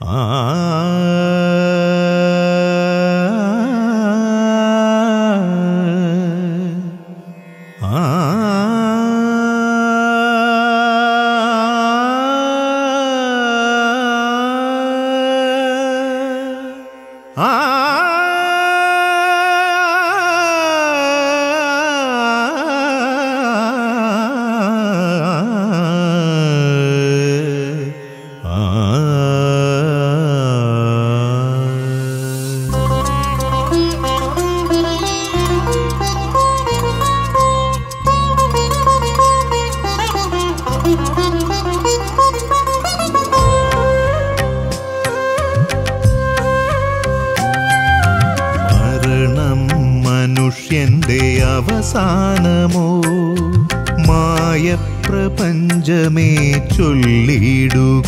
മരണം മനുഷ്യന്റെ അവസാനമോ മായ പ്രപഞ്ചമേ ചൊല്ലിടുക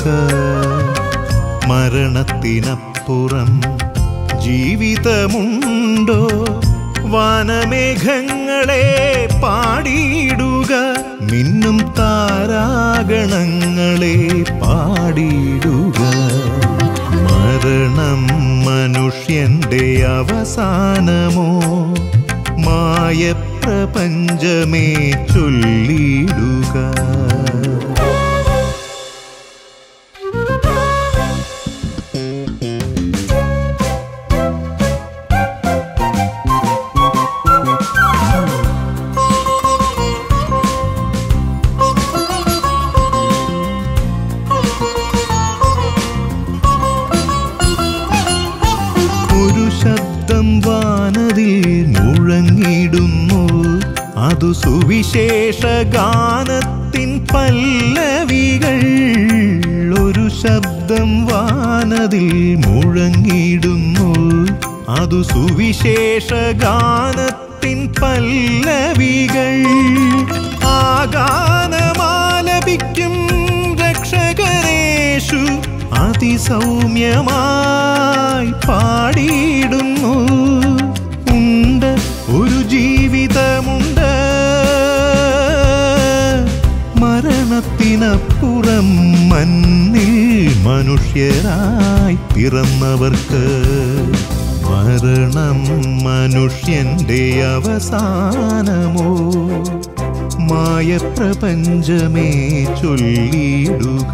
മരണത്തിനപ്പുറം ജീവിതമുണ്ടോ വാനമേഘങ്ങളെ പാടിയിടുക മിന്നും താരാഗണങ്ങളെ പാടിയിടുക മരണം മനുഷ്യന്റെ അവസാനമോ മായ പ്രപഞ്ചമേ ചൊല്ലിടുക ഒരു ശബ്ദം വാനതിൽ മുഴങ്ങിടുന്നു അതു സുവിശേഷ ഗാനത്തിൻ പല്ലവികൾ ഒരു ശബ്ദം വാനതിൽ മുഴങ്ങിടുന്നു അതു സുവിശേഷ ഗാനത്തിൻ പല്ലവികൾ ആ ഗാനമാലപിക്കും രക്ഷകരേഷു അതിസൗമ്യമായി പാടിയിടുന്നു ഉണ്ട് ഒരു ജീവിതമുണ്ട് മരണത്തിനപ്പുറം മണ്ണിൽ മനുഷ്യരായി പിറന്നവർക്ക് മരണം മനുഷ്യന്റെ അവസാനമോ മായ പ്രപഞ്ചമേ ചൊല്ലിടുക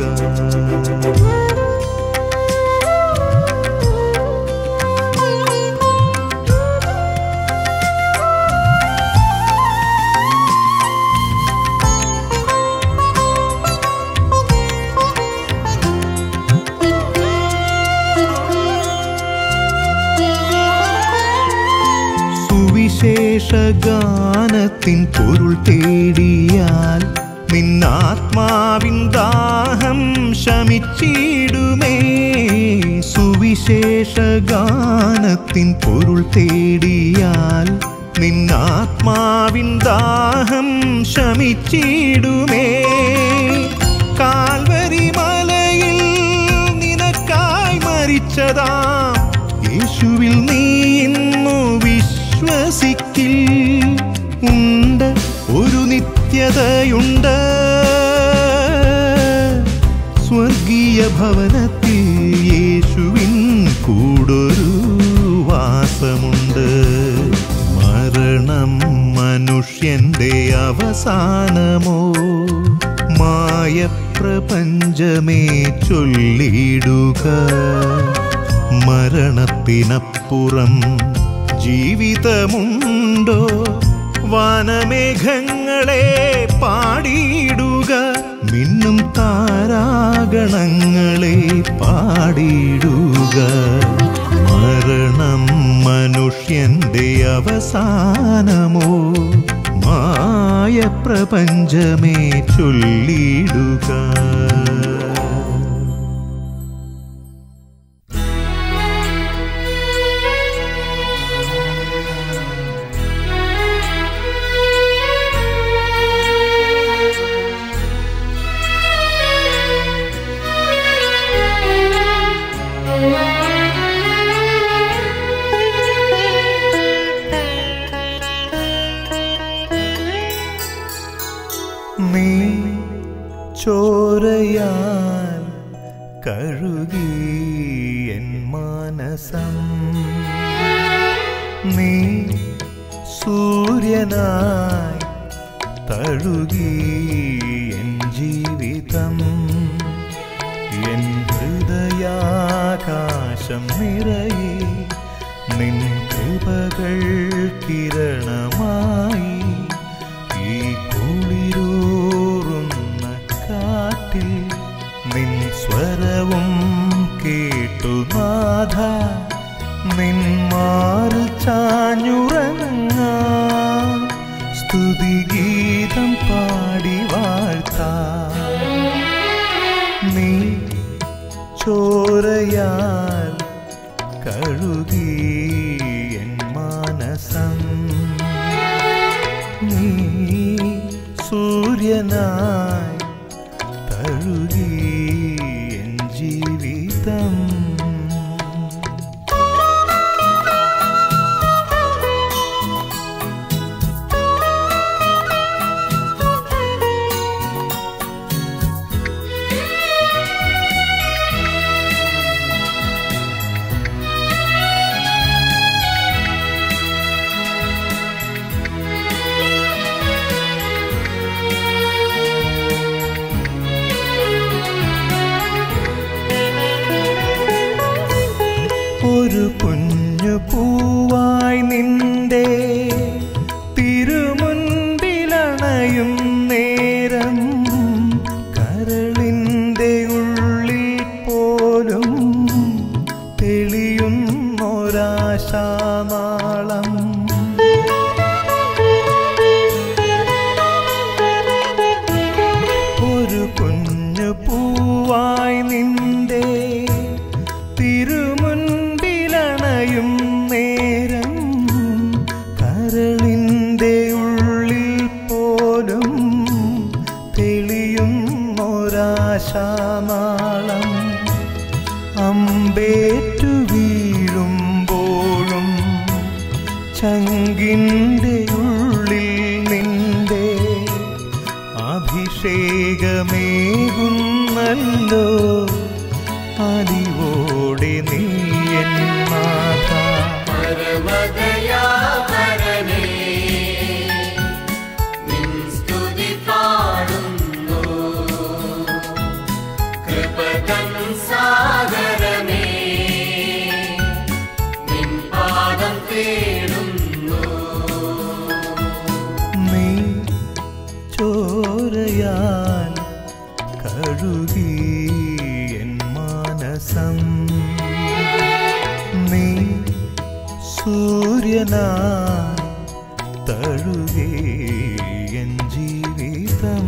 സുവിശേഷ ഗാനത്തിൻ പൊരുൾ തേടിയാൽ നിന്നാത്മാവിൻ ദാഹം ശമിച്ചിടുമേ സുവിശേഷ ഗാനത്തിൻ പൊരുൾ തേടിയാൽ നിന്നാത്മാവിൻ ദാഹം ശമിച്ചിടുമേ കാൽവരി മലയിൽ നിനക്കായി മരിച്ചതാം യേശുവിൽ നീ ഇന്നു വിശ്വസിക്കിൽ ഉണ്ട് ഒരു നിത്യതയുണ്ട് സ്വർഗീയ ഭവനത്തിൽ യേശുവിൻ കൂടൊരു വാസമുണ്ട് മരണം മനുഷ്യന്റെ അവസാനമോ മായ പ്രപഞ്ചമേ ചൊല്ലിടുക മരണത്തിനപ്പുറം ജീവിതമുണ്ടോ വാനമേഘങ്ങളെ പാടിയിടുക മിന്നും താരാഗണങ്ങളെ പാടിയിടുക മരണം മനുഷ്യന്റെ അവസാനമോ മായ പ്രപഞ്ചമേ ചൊല്ലിടുക നീ ചോരയാ മാനസം നീ സൂര്യനായി തഴുകി എൻ ജീവിതം എൻ ഹൃദയാകാശം നിറയെ നിൻ കൃപകൾ കിരണമായി ഈ കുളിരൂറുന്ന കാറ്റിൽ നിൻ സ്വരവും കേട്ടു നാഥ നിൻ മാറിൽ ചാഞ്ഞുറങ്ങ സ്തുതിഗീതം പാടി വാഴ്ത്താ നീ ചോരയാൽ കഴുകി എൻ മാനസം നീ സൂര്യനായി തഴുകി എൻ ജീവിതം ഒരു കുഞ്ഞു പൂവായി നിന്റെ തിരുമുൻപിലണയും നേരം കരളിൻ്റെ ഉള്ളിൽ പോലും തെളിയുന്നൊരാശാനാളം ഒരു കുഞ്ഞു പൂവായി നിന്റെ തിരുമുൻപിലണയും നേരം കരളിൻ്റെ ഉള്ളിൽ പോലും തെളിയുന്നൊരാശാനാളം അമ്പേറ്റു വീഴുമ്പോഴും ചങ്കിൻ്റെ ഉള്ളിൽ നിന്റെ അഭിഷേകമേകുന്നല്ലോ അലിവോടെ നീ എൻ നാഥ പരമദയാപരനേ, നിൻ സ്തുതി പാടുന്നു. കൃപതൻ സാഗരമേ, നിൻ പാദം തേടുന്നു. നീ ചോരയാൽ കഴുകി എൻ മാനസം നീ സൂര്യനായി തഴുകി എൻ ജീവിതം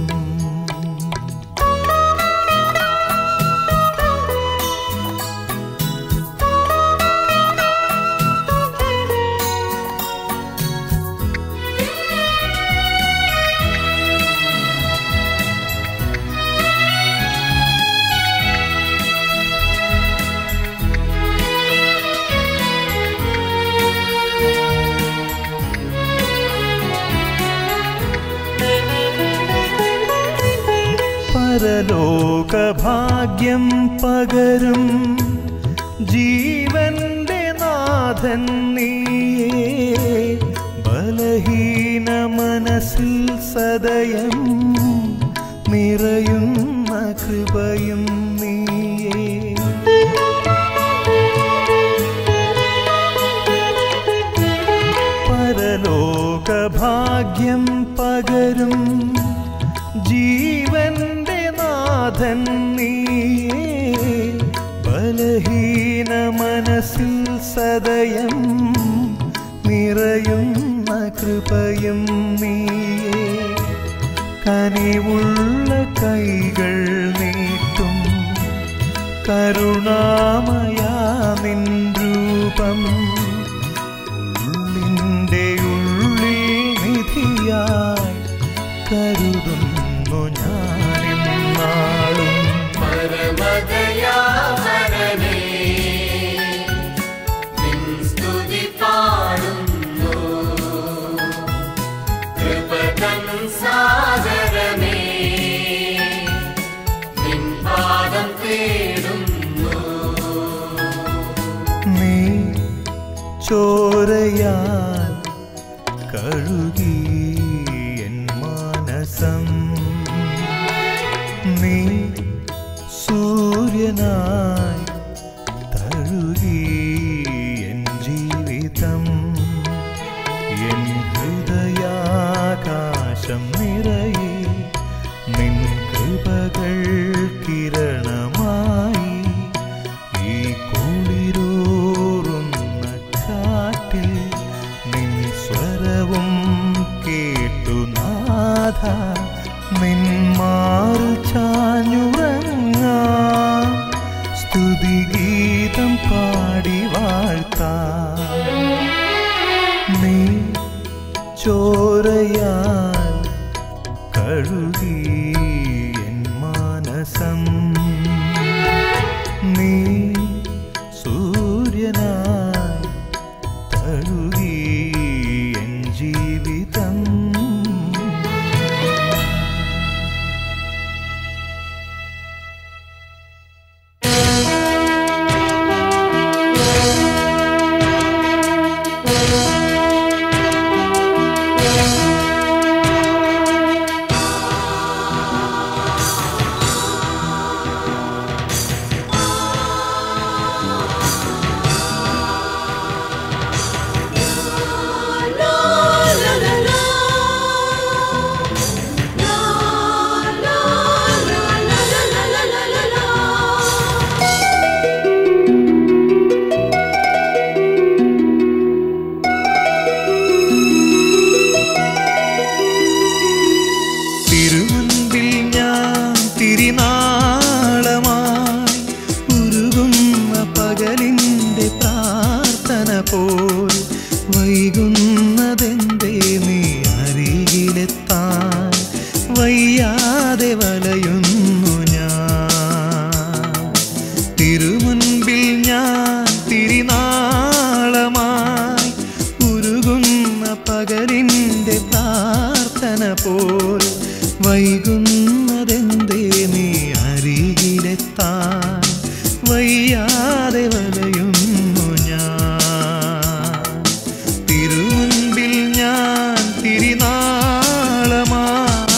പരലോകഭാഗ്യം പകരും ജീവന്റെ നാഥൻ നീയേ ബലഹീന മനസ്സിൽ സദയം നിറയുന്ന കൃപയും നീയേ പരലോകഭാഗ്യം പകരും ജീവന്റെ നാഥൻ നീയേ ബലഹീന മനസ്സിൽ സദയം നിറയുന്ന കൃപയും നീയേ കനിവുള്ള കൈകൾ നീട്ടും കരുണാമയാ നിൻ രൂപം ഉള്ളിൻ്റെ ഉള്ളിൽ നിധിയായി കരുതുന്നു ഞാനെന്നാളും പരമദയാപരനേ, നിൻ സ്തുതി പാടുന്നു. കൃപതൻ സാഗരമേ, നിൻ പാദം തേടുന്നു. ചോരയാൽ കഴുകി എൻ മാനസം നീ സൂര്യനായി തഴുകി എൻ ജീവിതം എൻ ഹൃദയാകാശം നിറയെ നിൻ കൃപകൾ കിരണമായി ഈ കുളിരൂറുന്ന കാറ്റിൽ നിൻ സ്വരവും കേട്ടു നാഥ നിൻ മാറു ചാഞ്ഞുറങ്ങാം സ്തുതിഗീതം പാടി വാഴ്ത്താം നീ ചോരയാൽ കഴുകി എൻ മാനസം നീ സൂര്യനായി തഴുകി എൻ ജീവിതം തിരുമുൻപിൽ ഞാൻ തിരിനാളമായി ഉരുകുന്ന പകലിൻ്റെ പ്രാർത്ഥന പോൽ വൈകുന്നതെന്തേ നീ അരികിലെത്താൻ വയ്യാതെ വലയുന്നു ഞാൻ തിരുമുൻപിൽ ഞാൻ തിരിനാളമായി ഉരുകുന്ന പകലിൻ്റെ പ്രാർത്ഥന പോൽ വൈകുന്നതെന്തേ നീ അരികിലെത്താൻ വയ്യാതെ വലയുന്നു ഞാൻ തിരുമുൻപിൽ ഞാൻ തിരിനാളമായി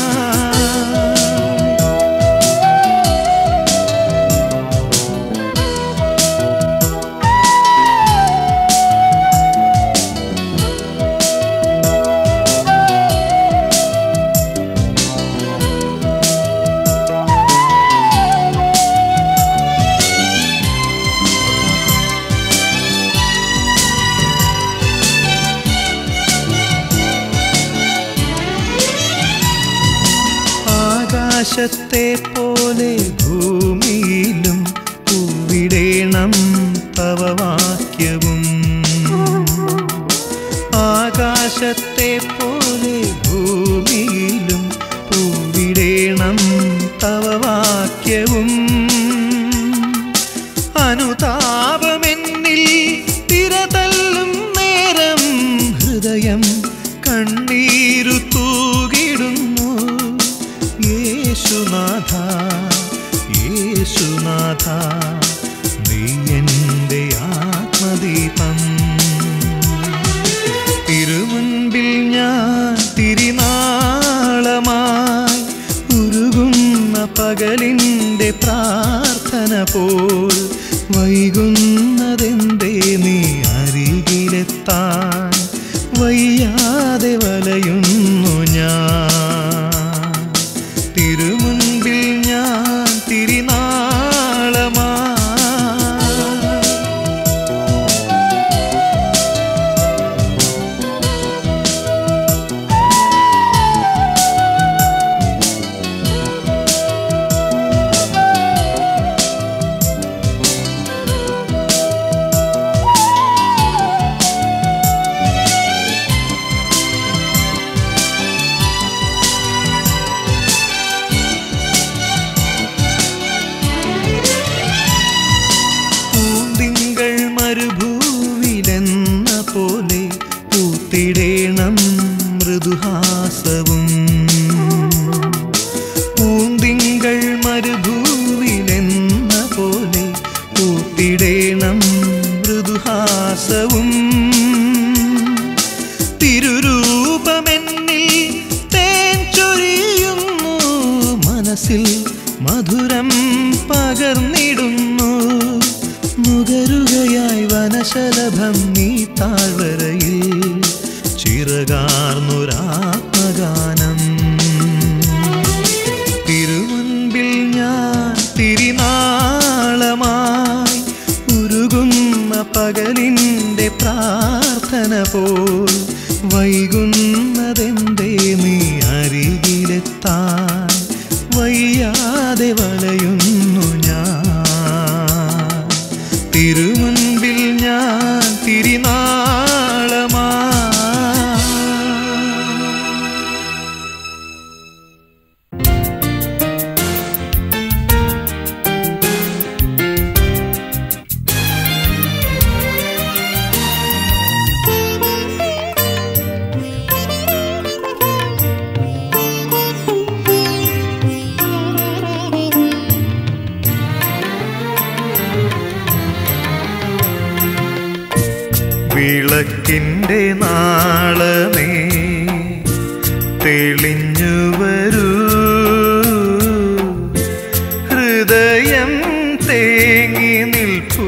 ആകാശത്തെ പോലെ ഭൂമിയിലും പൂവിടേണം തവ വാക്യവും ആകാശത്തെ പോലെ ഭൂമിയിലും പൂവിടേണം തവ വാക്യവും അനുതാപമെന്നിൽ തിരതല്ലും നേരം ഹൃദയം കണ്ണീരു തൂകിടുന്നു യേശുനാഥ യേശുനാഥ നീ എൻ്റെ ആത്മദീപം തിരുമുൻപിൽ ഞാൻ തിരിനാളമായി ഉരുകുന്ന പകലിൻ്റെ പ്രാർത്ഥന പോൽ വൈകുന്നതെന്തേ നീ അരികിലെത്താൻ വയ്യാതെ വലയുന്നു ഞാൻ തിരുമുൻപിൽ ഞാൻ തിരിനാളമായി പൂന്തിങ്കൾ മരുഭൂവിലെന്ന പോലെ പൂത്തിടേണം മൃദുഹാസവും പൂന്തിങ്കൾ മരുഭൂവിലെന്ന പോലെ പൂത്തിടേണം മൃദുഹാസവും തിരുരൂപമെന്നിൽ തേൻ ചൊരിയുന്നു മനസ്സിൽ മധുരം പകർന്നിടുന്നു നുകരുകയായി വനശലഭം നീ താഴ്വരയിൽ ചിറകാർന്നൊരാത്മഗാനം തിരുമുൻപിൽ ഞാൻ തിരിനാളമായി ഉരുകുന്ന പകലിൻ്റെ പ്രാർത്ഥന പോൽ വൈകുന്നതെന്തേ നീ അരികിലെത്താൻ വയ്യാതെ വലയുന്നു ഞാൻ തിരുമുൻപിൽ ഞാൻ തിരിനാളമായി വിളക്കിൻ്റെ നാളമേ തെളിഞ്ഞു വരൂ ഹൃദയം തേങ്ങി നിൽപ്പൂ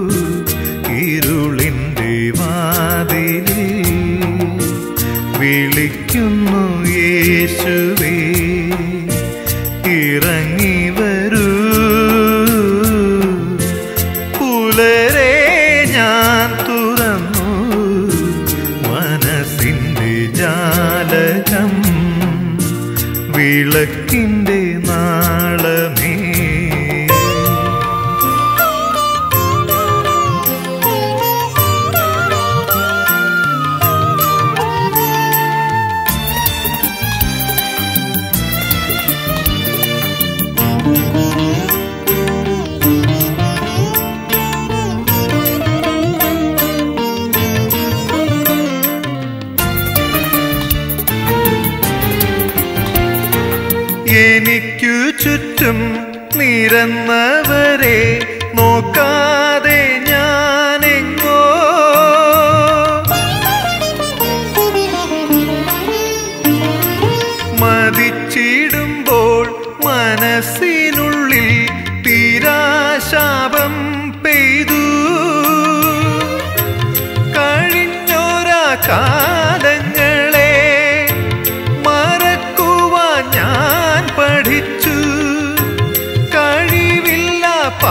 ഇരുളിൻ്റെ വാതിലിൽ വിളിക്കുന്നു യേശുവേ ഇറങ്ങി വരൂ പുലരെ ഞാൻ തുറന്നു മനസ്സിൻ്റെ ജാലകം വിളക്കിൻ്റെ നാളമേ എനിക്കു ചുറ്റും നിരന്നവരെ നോക്കാതെ ഞാനെങ്ങോ മതിച്ചിടുമ്പോൾ മനസ്സിനുള്ളിൽ തീരാശാപം പെയ്തു കഴിഞ്ഞോരാ കാലങ്ങളെ മറക്കുവാൻ ഞാൻ പഠിച്ചു കഴിവില്ല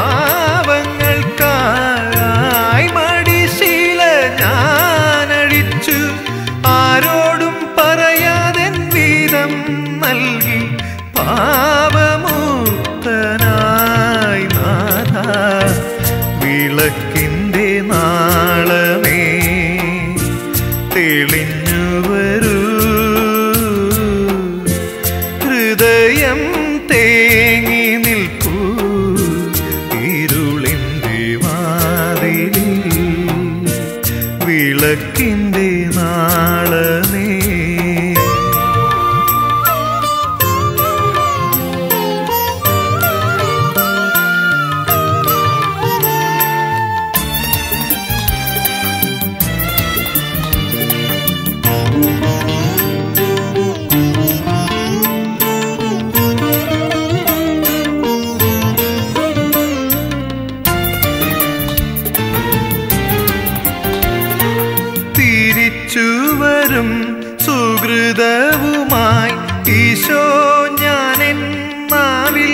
പാവങ്ങൾക്കായി മടിശീല ഞാൻ അഴിച്ചു ആരോടും പറയാതെ വീതം നൽകി പാപമുക്തനായി നാഥ വിളക്കിൻ്റെ നാളമേ തെളിഞ്ഞു വരൂ ഹൃദയം തേങ്ങി നിൽക്കൂ ഇരുളിൻ്റെ വാതിലിൽ വിളക്കിൻ്റെ നാളമേ തിരിച്ചു വരും സുഹൃതവുമായി ഈശോ ഞാൻ നാവിൽ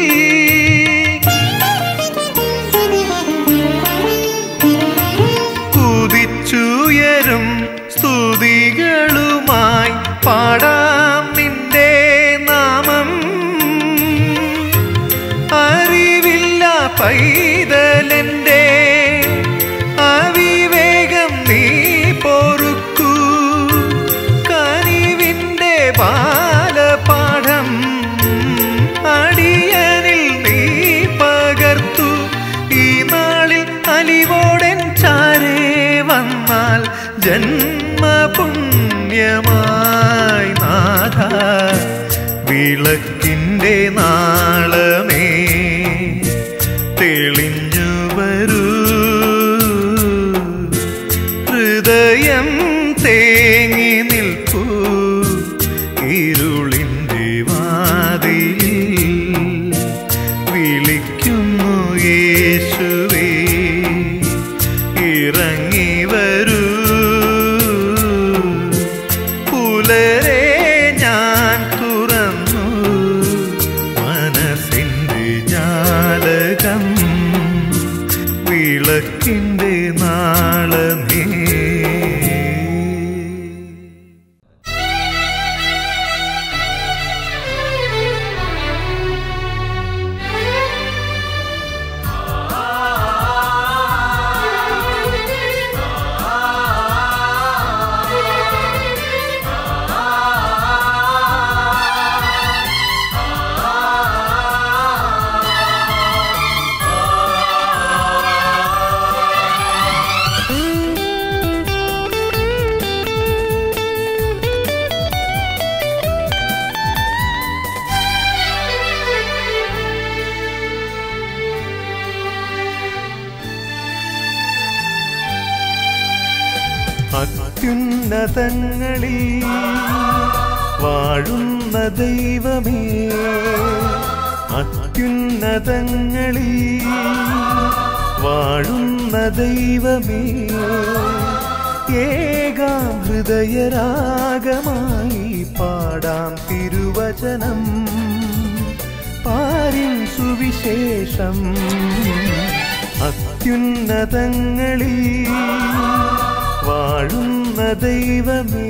കുതിച്ചുയരും സ്തുതികളുമായി പാടാം നിന്റെ നാമം അറിവില്ല പൈതലന്റെ അവിവേകം നീ പൊറുക്കൂ കനിവിന്റെ ബാലപാഠം അടിയനിൽ നീ പകർത്തു ഈ നാളിൽ അലിവോടൻ ചാരേ വന്നാൽ ജന്മപുണ്യമായി നാഥ വിളക്കിൻ്റെ നാളമേ തെളിഞ്ഞു വരൂ വിളക്കിൻ്റെ നാളമേ അത്യുന്നതങ്ങളിൽ വാഴുന്ന ദൈവമേ അത്യുന്നതങ്ങളിൽ വാഴുന്ന ദൈവമേ ഏകാം ഹൃദയരാഗമായി പാടാം തിരുവചനം പാരിൻ സുവിശേഷം അത്യുന്നതങ്ങളിൽ വാഴുന്ന ദൈവമേ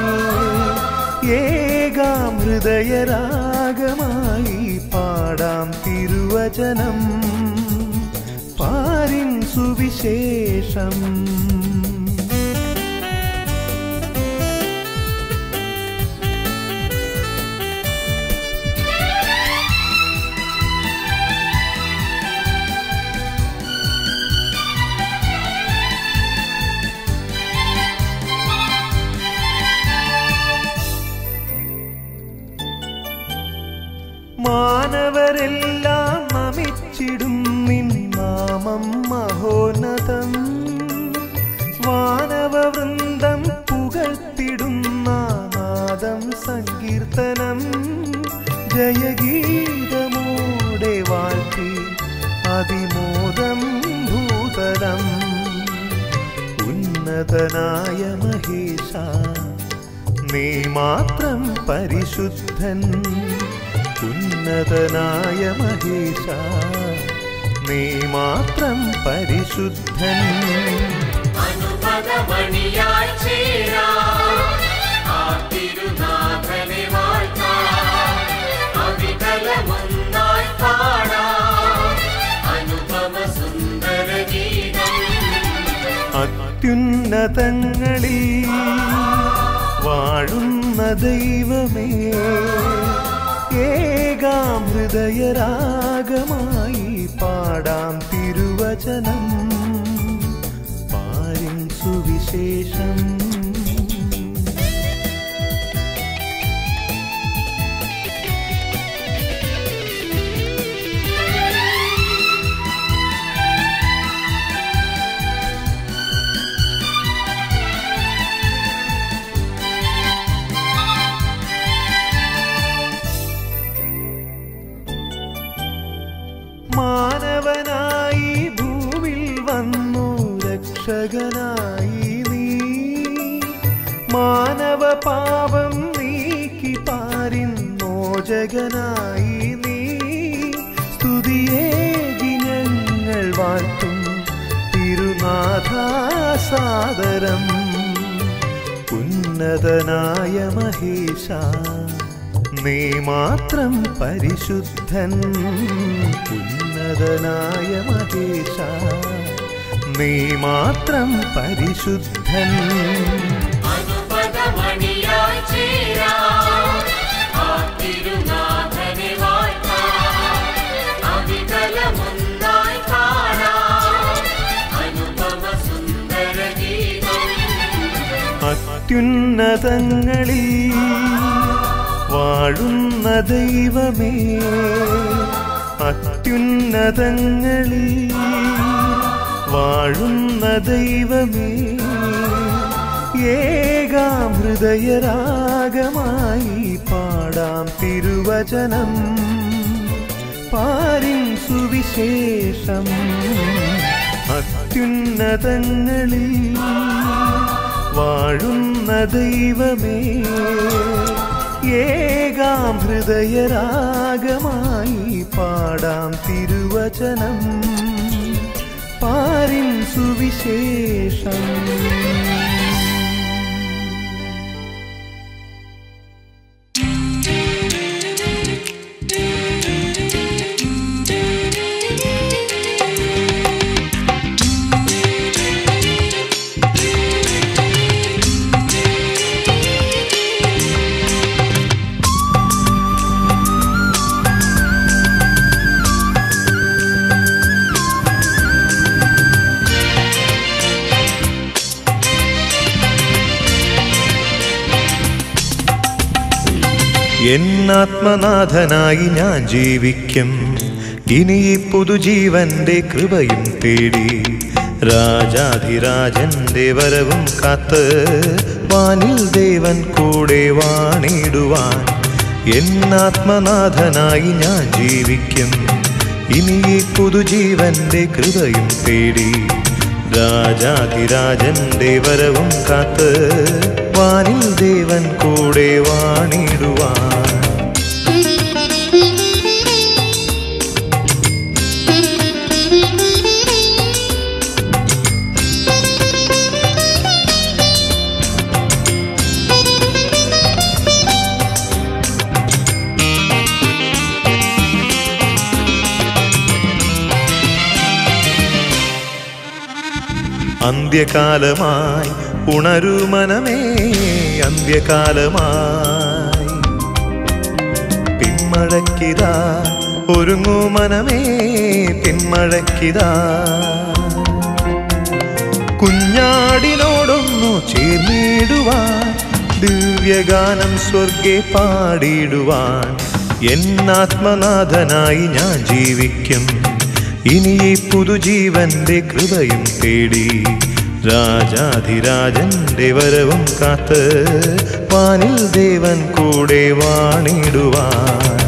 ഏകാം ഹൃദയരാഗമായി പാടാം തിരുവചനം പാരിൻ സുവിശേഷം മാനവരെല്ലാം നമിച്ചിടും നിൻ നാമം മഹോന്നതം വാനവവൃന്ദം പുകഴ്ത്തിടുന്ന നാദം സങ്കീർത്തനം ജയഗീതമോടെ വാഴ്ത്തി അതിമോദം ഭൂതലം ഉന്നതനായ മഹേശ നീ മാത്രം പരിശുദ്ധൻ ഉന്നതനായ മഹേശ നീ മാത്രം പരിശുദ്ധൻ അനുപദമണിയായി ചേരാ ആ തിരുനാഥനെ വാഴ്ത്താം അവികലമൊന്നായി പാടാം അനുപമ സുന്ദര ഗീതം അത്യുന്നതങ്ങളിൽ വാഴുന്ന ദൈവമേ ഏകാം ഹൃദയരാഗമായി പാടാം തിരുവചനം പാരിൻ സുവിശേഷം മാനവനായി ഭൂവിൽ വന്നു രക്ഷകനായി നീ മാനവ പാപം നീക്കി പാരിൻ മോചകനായി നീ സ്തുതിയേകി ഞങ്ങൾ വാഴ്ത്തും തിരുനാഥാസാദരം ഉന്നതനായ മഹേശ നീ മാത്രം പരിശുദ്ധൻ ഉന്നതനായ മഹേശ നീ മാത്രം പരിശുദ്ധൻ അനുപദമണിയായി ചേരാ ആ തിരുനാഥനെ വാഴ്ത്താം അവികലമൊന്നായി പാടാം അനുപമ സുന്ദര ഗീതം അത്യുന്നതങ്ങളിൽ വാഴുന്ന ദൈവമേ അത്യുന്നതങ്ങളിൽ വാഴുന്ന ദൈവമേ ഏകാം ഹൃദയരാഗമായി പാടാം തിരുവചനം പാരിൻ സുവിശേഷം അത്യുന്നതങ്ങളിൽ വാഴുന്ന ദൈവമേ അത്യുന്നതങ്ങളിൽ വാഴുന്ന ദൈവമേ ഏകാം ഹൃദയരാഗമായി പാടാം തിരുവചനം പാരിൻ സുവിശേഷം പാരിൻ സുവിശേഷം അത്യുന്നതങ്ങളിൽ വാഴുന്ന ദൈവമേ ഏകാം ഹൃദയരാഗമായി പാടാം തിരുവചനം പാരി സുവിശേഷം എന്നാത്മനാഥനായി ഞാൻ ജീവിക്കും ഇനി ഈ പുതുജീവന്റെ കൃപയും തേടി രാജാധിരാജന്റെ വരവും കാത്ത് വാനിൽ ദേവൻ കൂടെ വാണിടുവാൻ എന്നാത്മനാഥനായി ഞാൻ ജീവിക്കും ഇനി ഈ പുതുജീവന്റെ കൃപയും തേടി രാജാധിരാജന്റെ വരവും കാത്ത് വാനിൽ ദേവൻ കൂടെ വാണിടുവാൻ അന്ത്യകാലമായി ഉണരൂ മനമേ അന്ത്യകാലമായി പിന്മഴക്കിതാ ഒരുങ്ങൂ മനമേ പിന്മഴക്കിതാ കുഞ്ഞാടിനോടൊന്നു ചേർന്നിടുവാൻ ദിവ്യഗാനം സ്വർഗെ പാടിടുവാൻ എന്നാത്മനാഥനായി ഞാൻ ജീവിക്കും ഇനി ഈ പുതുജീവന്റെ കൃപയും തേടി രാജാധിരാജന്റെ വരവും കാത്ത് വാനിൽ ദേവൻ കൂടെ വാണിടുവാൻ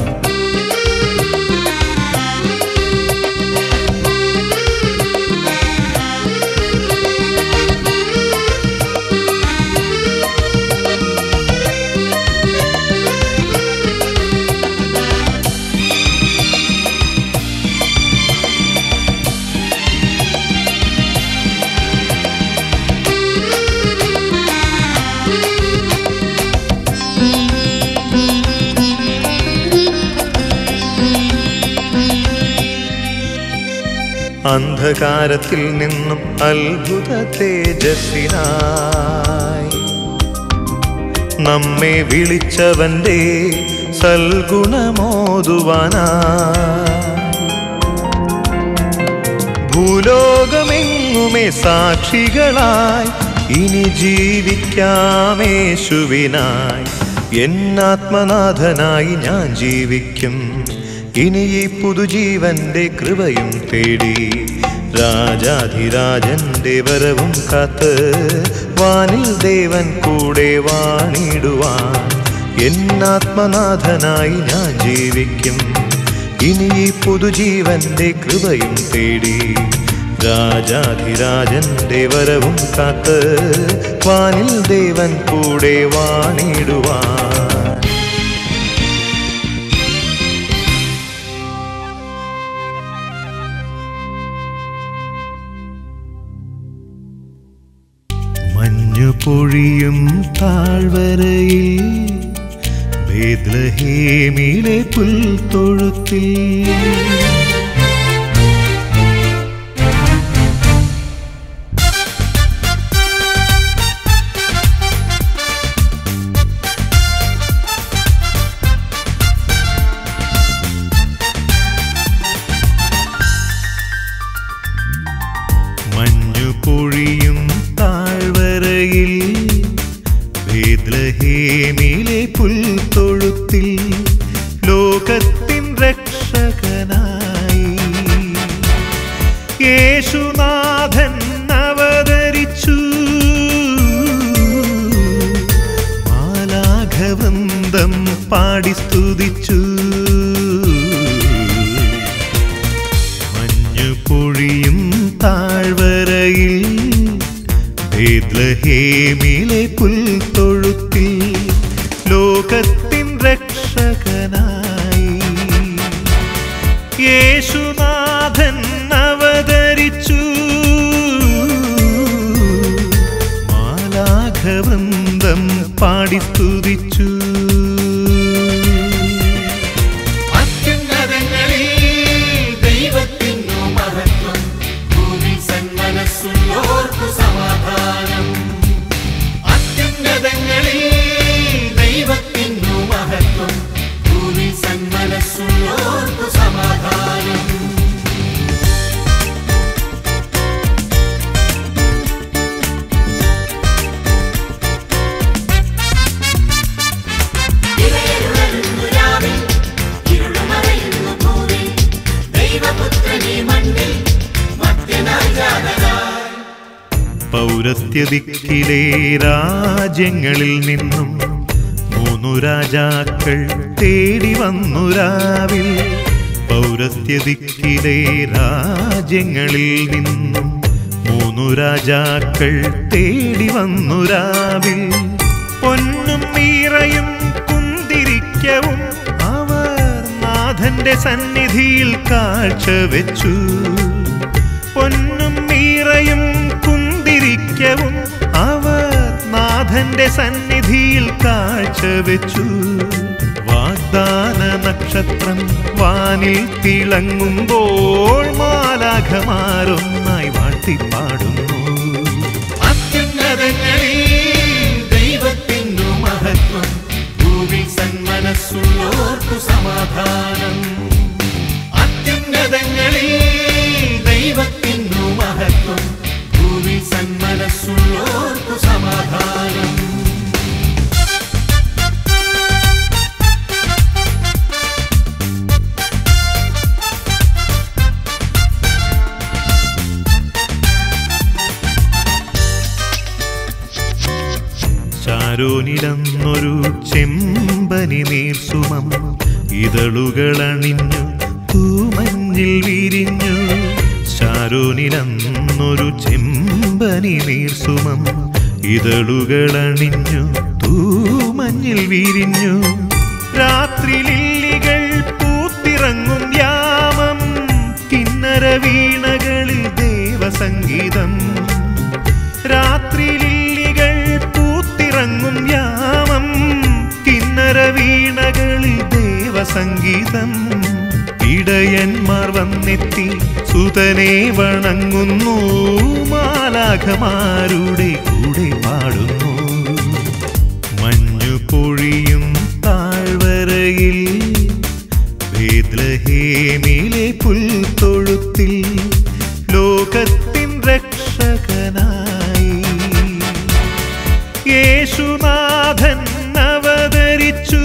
അന്ധകാരത്തിൽ നിന്നും അത്ഭുത തേജസ്സിനായി നമ്മെ വിളിച്ചവന്റെ സൽഗുണമോതുവാനായി ഭൂലോകമെങ്ങുമേ സാക്ഷികളായി ഇനി ജീവിക്കാമേശുവിനായി എന്നാത്മനാഥനായി ഞാൻ ജീവിക്കും ഇനി ഈ പുതുജീവന്റെ കൃപയും തേടി രാജാധിരാജന്റെ വരവും കാത്ത് വാനിൽ ദേവൻ കൂടെ വാണിടുവാൻ എന്നാത്മനാഥനായി ഞാൻ ജീവിക്കും ഇനി ഈ പുതുജീവന്റെ കൃപയും തേടി രാജാധിരാജന്റെ വരവും കാത്ത് വാനിൽ ദേവൻ കൂടെ വാണിടുവാൻ മഞ്ഞു പൊഴിയും താഴ്വരയിൽ ബേദ്ലഹേമിലെ പുൽത്തൊഴുത്തിൽ മഞ്ഞു പൊഴിയും താഴ്വരയിൽ ബേദ്ലഹേമിലെ പുൽത്തൊഴുത്തിൽ ലോകത്തിൻ രക്ഷകനായി യേശുനാഥൻ അവതരിച്ചു മാലാഘവന്തം പാടി സ്തുതിച്ചു മഞ്ഞു പൊഴിയും താഴ്വരയിൽ ബേദ്ലഹേമിലെ പുൽത്തൊഴുത്തിൽ ലോകത്തിൻ രക്ഷകനായി യേശുനാഥൻ അവതരിച്ചു പാടി സ്തുതിച്ചു അത്യുന്നതങ്ങളിൽ ദൈവത്തിനു മഹത്വം ഭൂമി സന്മനസ്സുള്ളോർക്കു സമാധാനം അത്യുന്നതങ്ങളിൽ ദൈവത്തിനു മഹത്വം ഭൂമി സന്മനസ്സുള്ളോർക്കു സമാധാനം ഇവരുണരുന്നു രാവിൽ ഇരുളുമറയുന്നു ഭൂമി ദൈവപുത്രനീ മണ്ണിൽ മധ്യനായി ജാതനായി പൗരസ്ത്യദിക്കിലെ രാജ്യങ്ങളിൽ നിന്നും മൂന്നു രാജാക്കൾ തേടി വന്നു രാവിൽ പൗരസ്ത്യദിക്കിലെ രാജ്യങ്ങളിൽ നിന്നും മൂന്നു രാജാക്കൾ തേടി വന്നു രാവിൽ പൊന്നും മീറയും കുന്തിരിക്കവും അവർ നാഥന്റെ സന്നിധിയിൽ കാഴ്ചവെച്ചു പൊന്നും മീറയും കുന്തിരിക്കവും അവർ നാഥന്റെ സന്നിധിയിൽ കാഴ്ചവെച്ചു വാഗ്ദാന നക്ഷത്രം വാനിൽ തിളങ്ങുമ്പോൾ മാലാഖമാരൊന്നായി വാഴ്ത്തിപ്പാടുന്നു അത്യുന്നതങ്ങളിൽ ദൈവത്തിനു മഹത്വം ഭൂമി സന്മനസ്സുള്ളോർക്കു സമാധാനം അത്യുന്നതങ്ങളിൽ ദൈവത്തിനു മഹത്വം ഭൂമി സന്മനസ്സുള്ളോർക്കു സമാധാനം ശാരോനിലന്നൊരു ചെമ്പനി നീർസുമം ഇതളുകളണിഞ്ഞു തൂമഞ്ഞിൽ വിരിഞ്ഞു ശാരോനിലന്നൊരു ചെമ്പനി നീർസുമം ഇതളുകളണിഞ്ഞു തൂമഞ്ഞിൽ വിരിഞ്ഞു രാത്രി ലില്ലികൾ പൂത്തിറങ്ങും യാമം കിന്നര വീണകളിൽ ദേവസംഗീതം രാത്രി ലില്ലികൾ പൂത്തിറങ്ങും യാമം കിന്നര വീണകളിൽ ദേവസംഗീതം ഇടയന്മാർ വന്നെത്തി സുതനെ വണങ്ങുന്നു മാലാഖമാരുടെ കൂടെ പാടുന്നു മഞ്ഞു പൊഴിയും താഴ്വരയിൽ ബേദ്ലഹേമിലെ പുൽത്തൊഴുത്തിൽ ലോകത്തിൻ രക്ഷകനായി യേശുനാഥൻ അവതരിച്ചു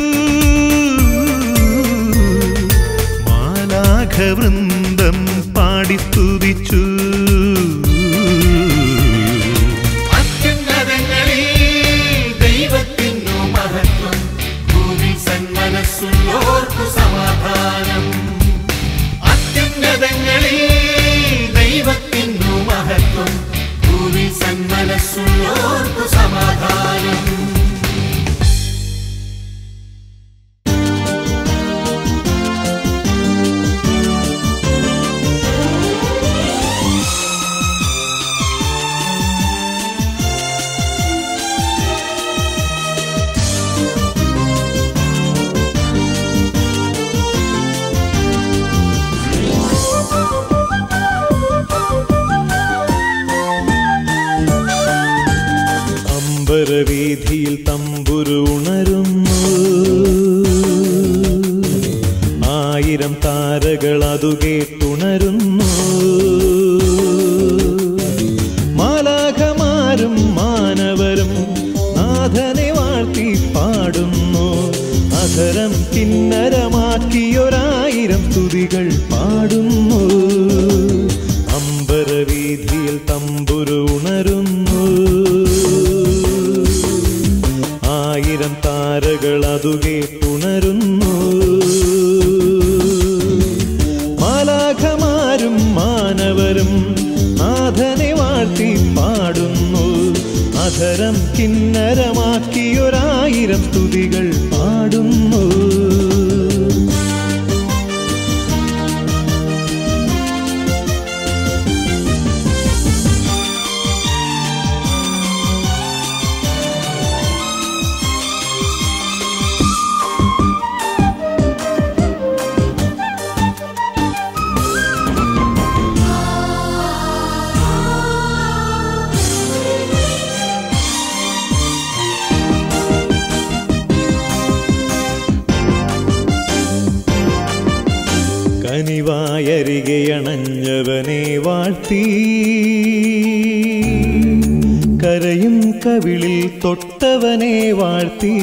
മാലാഘവൃന്ദം പാടി സ്തുതിച്ചു അത്യുന്നതങ്ങളിൽ ദൈവത്തിനു മഹത്വം ഭൂമി സന്മനസ്സുള്ളോർക്കു സമാധാനം അത്യുന്നതങ്ങളിൽ ദൈവത്തിനു മഹത്വം ഭൂമി സന്മനസ്സുള്ളോർക്കു സമാധാനം അമ്പരവീഥിയിൽ തമ്പുരു ഉണരുന്നു ആയിരം താരകൾ അതു കേട്ടുണരുന്നു മാലാഖമാരും മാനവരും നാഥനെ വാഴ്ത്തി പാടുന്നു അധരം കിന്നരമാക്കിയൊരായിരം സ്തുതികൾ പാടുന്നു അമ്പരവീഥിയിൽ തമ്പുരു ഉണരുന്നു ആയിരം താരകൾ അതു കേട്ടുണരുന്നു മാലാഖമാരും മാനവരും നാഥനെ വാഴ്ത്തി പാടുന്നു അധരം കിന്നരമാക്കിയൊരായിരം സ്തുതികൾ പാടുന്നു കരയും കവിളിൽ തൊട്ടവനെ വാഴ്ത്തി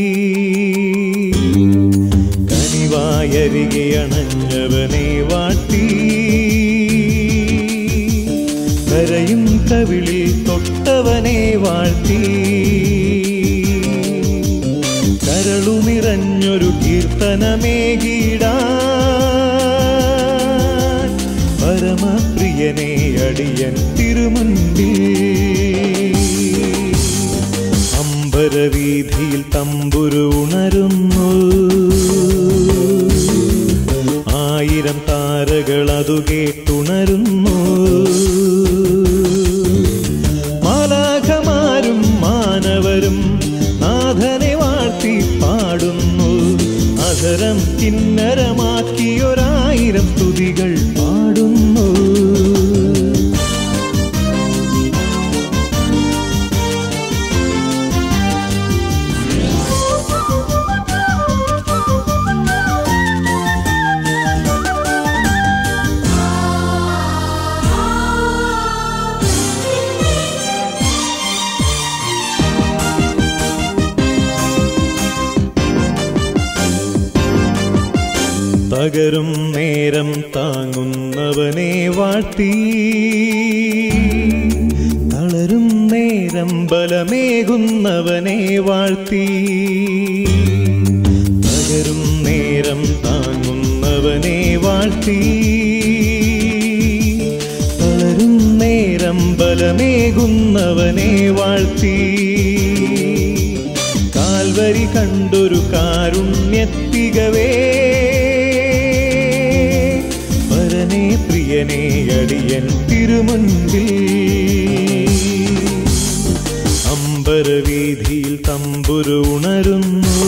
കനിവായരികെ അണഞ്ഞവനെ വാഴ്ത്തി കരയും കവിളിൽ തൊട്ടവനെ വാഴ്ത്തി കരളുനിറഞ്ഞൊരു കീർത്തനമേകിടാൻ പരമപ്രിയനെ അടിയൻ തിരുമുൻപിൽ അമ്പരവീതിയിൽ തമ്പുരു ഉണരുന്നു ആയിരം താരകൾ അതു കേട്ടുണരുന്നു മാലാഖമാരും മാനവരും നാഥനെ വാഴ്ത്തി പാടുന്നു അധരം കിന്നരമാക്കിയൊരായിരം സ്തുതികൾ പാടുന്നു തകരും നേരം താങ്ങുന്നവനെ വാഴ്ത്തി തളരും നേരം ബലമേകുന്നവനെ വാഴ്ത്തി തകരും നേരം താങ്ങുന്നവനെ വാഴ്ത്തി തളരും നേരം ബലമേകുന്നവനെ വാഴ്ത്തി കാൽവരി കണ്ടൊരു കാരുണ്യത്തികവേ പരനെ പ്രിയനെ അടിയൻ തിരുമുൻപിൽ അമ്പരവീതിയിൽ തമ്പുരു ഉണരുന്നു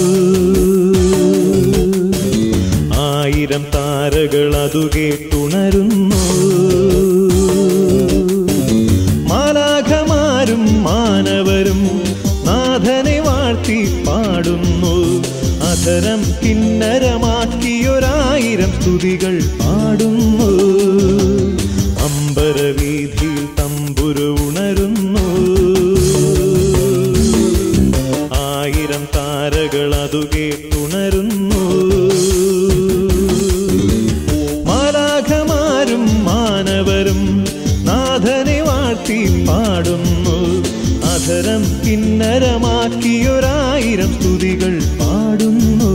ആയിരം താരകൾ അതു കേട്ടുണരുന്നു മാലാഖമാരും മാനവരും നാഥനെ വാഴ്ത്തി പാടുന്നു അധരം കിന്നരമാക്കിയൊരായിരം സ്തുതികൾ പാടുന്നു അമ്പരവീതിയിൽ തമ്പുരു ഉണരുന്നു ആയിരം താരകൾ അതു കേട്ടുണരുന്നു മാലാഖമാരും മാനവരും നാഥനെ വാഴ്ത്തി പാടുന്നു അധരം കിന്നരമാക്കിയൊരായിരം സ്തുതികൾ പാടുന്നു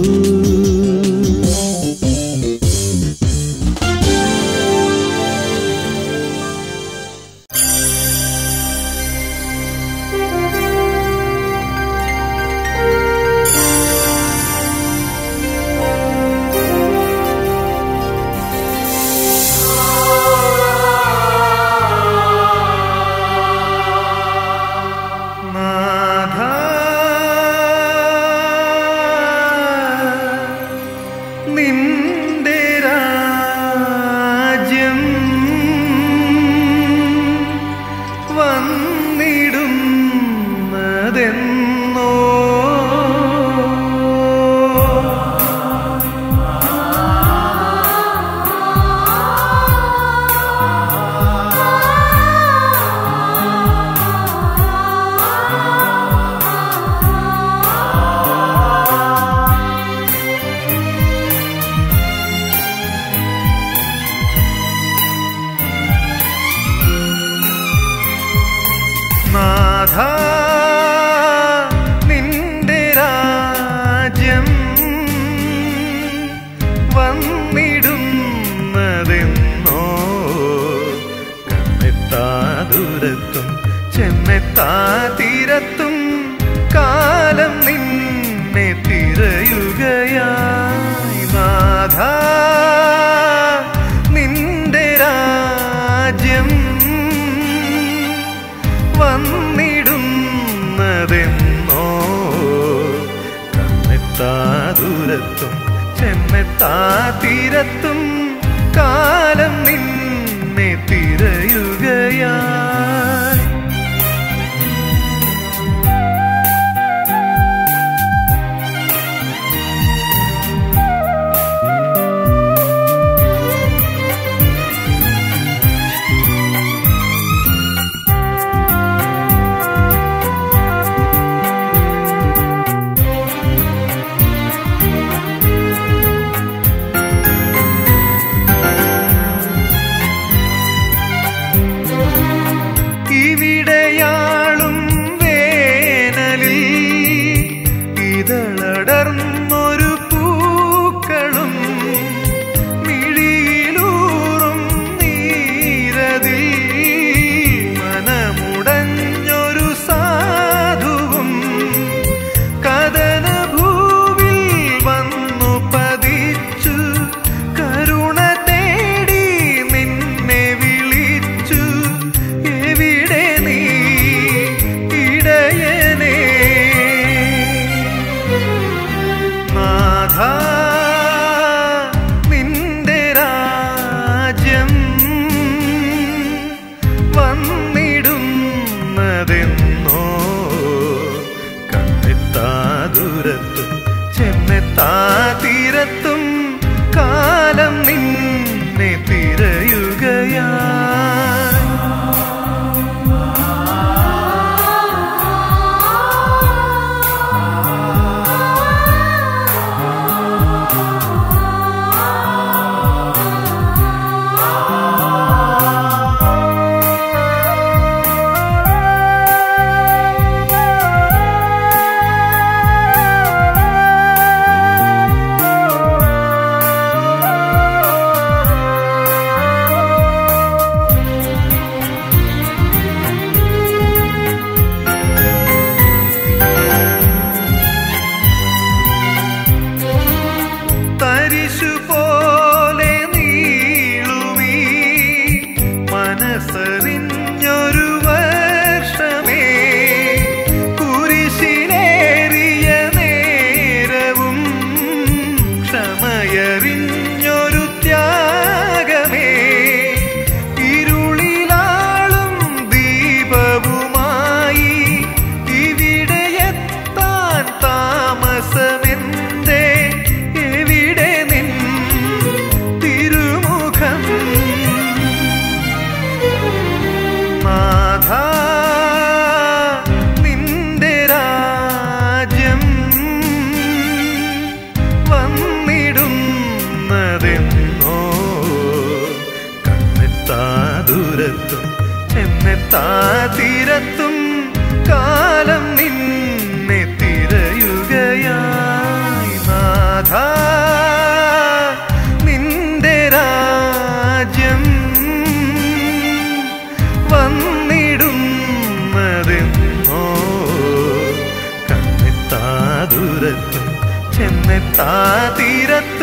നാഥ നിന്റെ രാജ്യം വന്നിടുന്നതെന്നോ നാഥ നിന്റെ രാജ്യം വന്നിടുന്നതെന്നോ കണ്ണെത്താ ദൂരത്തും ചെന്നെത്താ തീരത്തും കാലം നിന്നെ തിരയുകയായി നാഥ നിന്റെ രാജ്യം വന്നിടുന്നതെന്നോ കണ്ണെത്താ ദൂരത്തും ചെന്നെത്താ തീരത്തും കാലം നിന്നെ തിരയുകയായി തീരത്തും കാലം നിന്നെ തിരയുകയായി നാഥ നിന്റെ രാജ്യം വന്നിടുന്നതെന്നോ കണ്ണെത്താ ദൂരത്തും ചെന്നെത്താ തീരത്തും